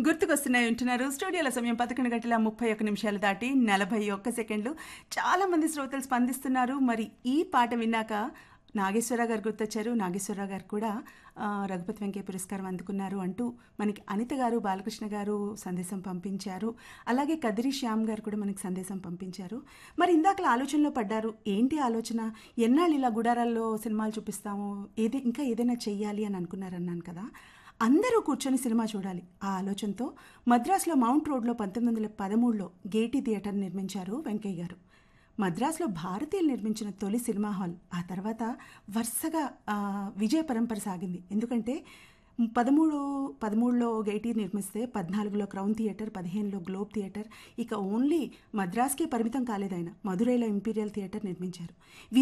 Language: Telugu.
గుర్తుకొస్తున్నాయి ఉంటున్నారు స్టూడియోల సమయం పదకొండు గంటల ముప్పై ఒక్క నిమిషాలు దాటి నలభై ఒక్క సెకండ్లు చాలా మంది శ్రోతలు స్పందిస్తున్నారు మరి ఈ పాట విన్నాక నాగేశ్వరరావు గారు గుర్తొచ్చారు నాగేశ్వరరావు గారు కూడా ఆ, రఘుపతి వెంకయ్య పురస్కారం అందుకున్నారు అంటూ మనకి అనిత గారు బాలకృష్ణ గారు సందేశం పంపించారు అలాగే కదిరి శ్యామ్ గారు కూడా మనకి సందేశం పంపించారు మరి ఇందాకల ఆలోచనలో పడ్డారు ఏంటి ఆలోచన ఎన్నాళ్ళు ఇలా గుడారాల్లో సినిమాలు చూపిస్తాము ఏది ఇంకా ఏదైనా చెయ్యాలి అని అనుకున్నారన్నాను కదా అందరూ కూర్చొని సినిమా చూడాలి ఆ ఆలోచనతో మద్రాసులో మౌంట్ రోడ్లో పంతొమ్మిది వందల పదమూడులో గేటీ థియేటర్ నిర్మించారు వెంకయ్య గారు మద్రాసులో భారతీయులు నిర్మించిన తొలి సినిమా హాల్ ఆ తర్వాత వరుసగా ఆ, విజయ పరంపర సాగింది ఎందుకంటే పదమూడు పదమూడులో గేటీ నిర్మిస్తే పద్నాలుగులో క్రౌన్ థియేటర్ పదిహేనులో గ్లోబ్ థియేటర్ ఇక ఓన్లీ మద్రాస్కే పరిమితం కాలేదు ఆయన మధురైలో ఇంపీరియల్ థియేటర్ నిర్మించారు